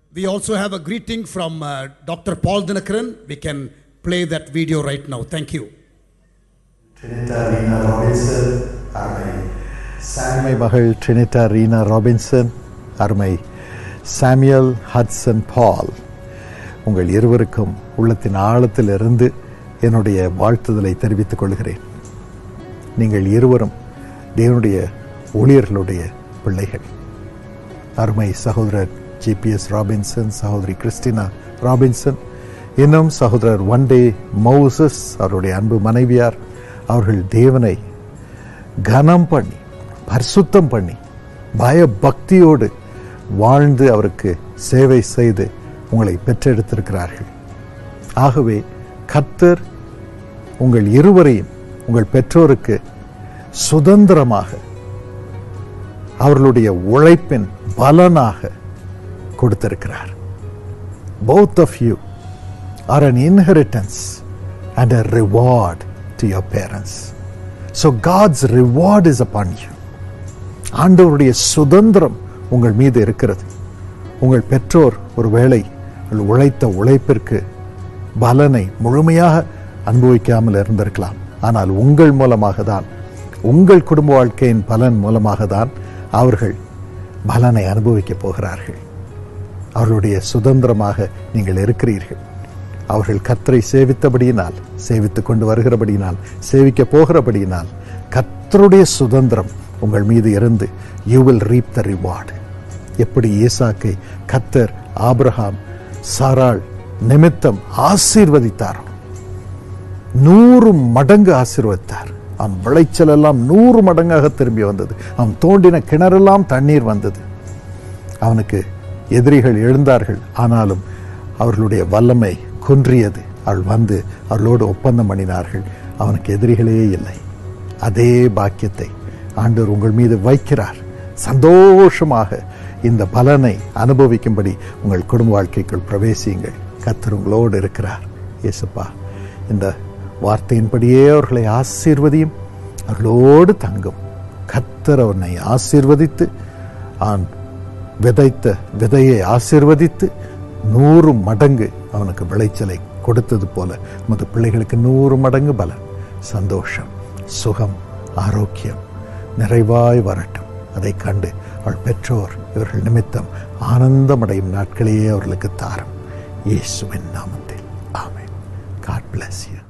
We also have a greeting from uh, Dr. Paul Dinakaran. We can play that video right now. Thank you. Trinita Reena Robinson அருமை சாமை மகள் ட்ரினிட்டா Reena Robinson அருமை சாமியல் ஹட்சன் பால் உங்கள் இருவருக்கும் உள்ளத்தின் ஆழத்திலிருந்து என்னுடைய வாழ்த்துதலை தெரிவித்துக் கொள்கிறேன் நீங்கள் இருவரும் தேவனுடைய ஊழியர்களுடைய பிள்ளைகள் அருமை சகோதரர் ஜிபிஎஸ் ராபின்சன் சகோதரி கிறிஸ்டினா ராபின்சன் இன்னும் சகோதரர் ஒன் டே மௌசஸ் அவருடைய அன்பு மனைவியார் அவர்கள் தேவனை கனம் பண்ணி பரிசுத்தம் பண்ணி பயபக்தியோடு வாழ்ந்து அவருக்கு சேவை செய்து உங்களை பெற்றெடுத்திருக்கிறார்கள் ஆகவே கர்த்தர் உங்கள் இருவரையும் உங்கள் பெற்றோருக்கு சுதந்திரமாக அவர்களுடைய உழைப்பின் பலனாக கொடுத்திருக்கிறார் both of you are an inheritance and a reward to your parents so god's reward is upon you ஆண்டவருடைய சுதந்திரம் உங்கள் மீது இருக்கிறது உங்கள் பெற்றோர் ஒருவேளை உங்கள் உழைத்த உழைப்பிற்கு பலனை முழுமையாக அனுபவிக்காமல் இருந்திருக்கலாம் ஆனால் உங்கள் மூலமாக தான் உங்கள் குடும்ப வாழ்க்கையின் பலன் மூலமாக தான் அவர்கள் பலனை அனுபவிக்கப் போகிறார்கள் அவர்களுடைய சுதந்திரமாக நீங்கள் இருக்கிறீர்கள் அவர்கள் கத்தரை சேவித்தபடியினால் சேவித்துக் கொண்டு வருகிறபடியினால் சேவிக்க போகிறபடியினால் கத்தருடைய சுதந்திரம் உங்கள் மீது இருந்து you will reap the reward எப்படி ஈசாக்கை கத்தர் ஆபிரகாம் சாராள் நிமித்தம் ஆசீர்வதித்தாரோ நூறு மடங்கு ஆசீர்வதித்தார் அவன் விளைச்சல் எல்லாம் நூறு மடங்காக திரும்பி வந்தது அவன் தோண்டின கிணறெல்லாம் தண்ணீர் வந்தது அவனுக்கு எதிரிகள் எழுந்தார்கள் ஆனாலும் அவர்களுடைய வல்லமை குன்றியது அவள் வந்து அவர்களோடு ஒப்பந்தம் பண்ணினார்கள் அவனுக்கு எதிரிகளே இல்லை அதே பாக்கியத்தை ஆண்டவர் உங்கள் மீது வைக்கிறார் சந்தோஷமாக இந்த பலனை அனுபவிக்கும்படி உங்கள் குடும்ப வாழ்க்கைக்குள் பிரவேசியுங்கள் கத்தர் உங்களோடு இருக்கிறார் இயேசுப்பா இந்த வார்த்தையின்படியே அவர்களை ஆசீர்வதியும் அவர்களோடு தங்கும் கத்தர் அவனை ஆசீர்வதித்து ஆண் விதைத்த விதையை ஆசீர்வதித்து நூறு மடங்கு அவனுக்கு விளைச்சலை கொடுத்தது போல உமது பிள்ளைகளுக்கு நூறு மடங்கு பலன் சந்தோஷம் சுகம் ஆரோக்கியம் நிறைவாய் வரட்டும் அதை கண்டு அவள் பெற்றோர் இவர்கள் நிமித்தம் ஆனந்தமடையும் நாட்களையே அவர்களுக்கு தாரும் இயேசுவின் நாமத்தில் ஆமென் காட் bless you